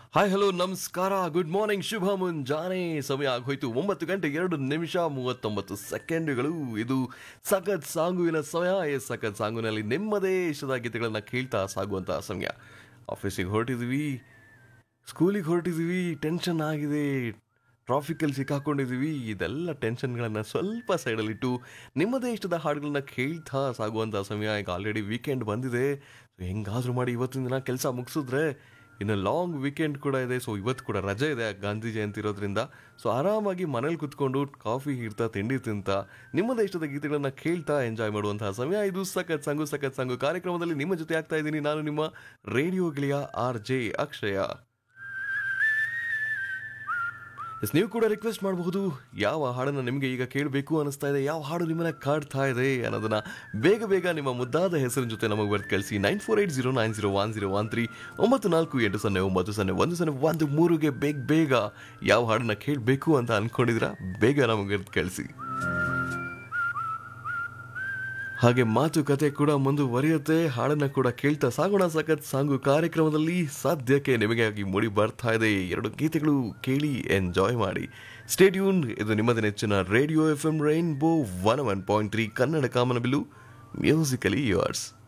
hi hello ನಮಸ್ಕಾರ good morning ಶುಭ ಮುಂಜಾನೆ ಸಮಯ ಆಗೋಯ್ತು ಒಂಬತ್ತು ಗಂಟೆ ಎರಡು ನಿಮಿಷ ಮೂವತ್ತೊಂಬತ್ತು ಸೆಕೆಂಡ್ಗಳು ಇದು ಸಖತ್ ಸಾಂಗುವಿನ ಸಮಯ ಈ ಸಖತ್ ಸಾಂಗುನಲ್ಲಿ ನೆಮ್ಮದೇ ಇಷ್ಟದ ಗೀತೆಗಳನ್ನ ಕೇಳ್ತಾ ಸಾಗುವಂತಹ ಸಮಯ ಆಫೀಸಿಗೆ ಹೊರಟಿದ್ವಿ ಸ್ಕೂಲಿಗೆ ಹೊರಟಿದ್ವಿ ಟೆನ್ಷನ್ ಆಗಿದೆ ಟ್ರಾಫಿಕಲ್ಲಿ ಸಿಕ್ಕಾಕೊಂಡಿದ್ದೀವಿ ಇದೆಲ್ಲ ಟೆನ್ಷನ್ಗಳನ್ನು ಸ್ವಲ್ಪ ಸೈಡಲ್ಲಿಟ್ಟು ನಿಮ್ಮದೇ ಇಷ್ಟದ ಹಾಡುಗಳನ್ನ ಕೇಳ್ತಾ ಸಾಗುವಂಥ ಸಮಯ ಈಗ ಆಲ್ರೆಡಿ ವೀಕೆಂಡ್ ಬಂದಿದೆ ಸೊ ಹೆಂಗಾದ್ರೂ ಮಾಡಿ ಇವತ್ತಿನ ದಿನ ಕೆಲಸ ಮುಗಿಸಿದ್ರೆ ಇನ್ನು ಲಾಂಗ್ ವೀಕೆಂಡ್ ಕೂಡ ಇದೆ ಸೊ ಇವತ್ತು ಕೂಡ ರಜೆ ಇದೆ ಗಾಂಧಿ ಜಯಂತಿ ಇರೋದ್ರಿಂದ ಸೊ ಆರಾಮಾಗಿ ಮನೇಲಿ ಕುತ್ಕೊಂಡು ಕಾಫಿ ಇಡ್ತಾ ತಿಂಡಿ ತಿಂತ ನಿಮ್ಮದೇ ಇಷ್ಟದ ಗೀತೆಗಳನ್ನ ಕೇಳ್ತಾ ಎಂಜಾಯ್ ಮಾಡುವಂತಹ ಸಮಯ ಇದು ಸಖತ್ ಸಂಗು ಸಖತ್ ಸಂಗು ಕಾರ್ಯಕ್ರಮದಲ್ಲಿ ನಿಮ್ಮ ಜೊತೆ ಆಗ್ತಾ ಇದ್ದೀನಿ ನಾನು ನಿಮ್ಮ ರೇಡಿಯೋ ಗೆಳೆಯ ಆರ್ ಜೆ ಅಕ್ಷಯ ಎಸ್ ನೀವು ಕೂಡ ರಿಕ್ವೆಸ್ಟ್ ಮಾಡಬಹುದು ಯಾವ ಹಾಡನ್ನು ನಿಮಗೆ ಈಗ ಕೇಳಬೇಕು ಅನಿಸ್ತಾ ಇದೆ ಯಾವ ಹಾಡು ನಿಮ್ಮನ್ನ ಕಾಡ್ತಾ ಇದೆ ಅನ್ನೋದನ್ನ ಬೇಗ ಬೇಗ ನಿಮ್ಮ ಮುದ್ದಾದ ಹೆಸರಿನ ಜೊತೆ ನಮಗೆ ಬರ್ದು ಕಳಿಸಿ nine four eight zero nine zero one zero one three ಒಂಬತ್ತು ನಾಲ್ಕು ಎಂಟು ಸೊನ್ನೆ ಒಂಬತ್ತು ಸೊನ್ನೆ ಒಂದು ಸೊನ್ನೆ ಒಂದು ಮೂರುಗೆ ಬೇಗ ಬೇಗ ಯಾವ ಹಾಡನ್ನ ಕೇಳಬೇಕು ಅಂತ ಅನ್ಕೊಂಡಿದ್ದೀರಾ ಬೇಗ ನಮಗೆ ಬರ್ದು ಕಳಿಸಿ ಹಾಗೆ ಮಾತುಕತೆ ಕೂಡ ಮುಂದುವರಿಯುತ್ತೆ ಹಾಡನ್ನ ಕೂಡ ಕೇಳ್ತಾ ಸಾಗೋಣ ಸಖತ್ ಸಾಂಗು ಕಾರ್ಯಕ್ರಮದಲ್ಲಿ ಸದ್ಯಕ್ಕೆ ನಿಮಗಾಗಿ ಮೂಡಿ ಬರ್ತಾ ಇದೆ ಎರಡು ಗೀತೆಗಳು ಕೇಳಿ ಎಂಜಾಯ್ ಮಾಡಿ ಸ್ಟೇಟ್ಯೂನ್ ಇದು ನಿಮ್ಮದ ನೆಚ್ಚಿನ radio F M rainbow one one point three Kannada ಕಾಮನಬಿಲ್ಲು ಮ್ಯೂಸಿಕಲಿ ಯುವರ್ಸ್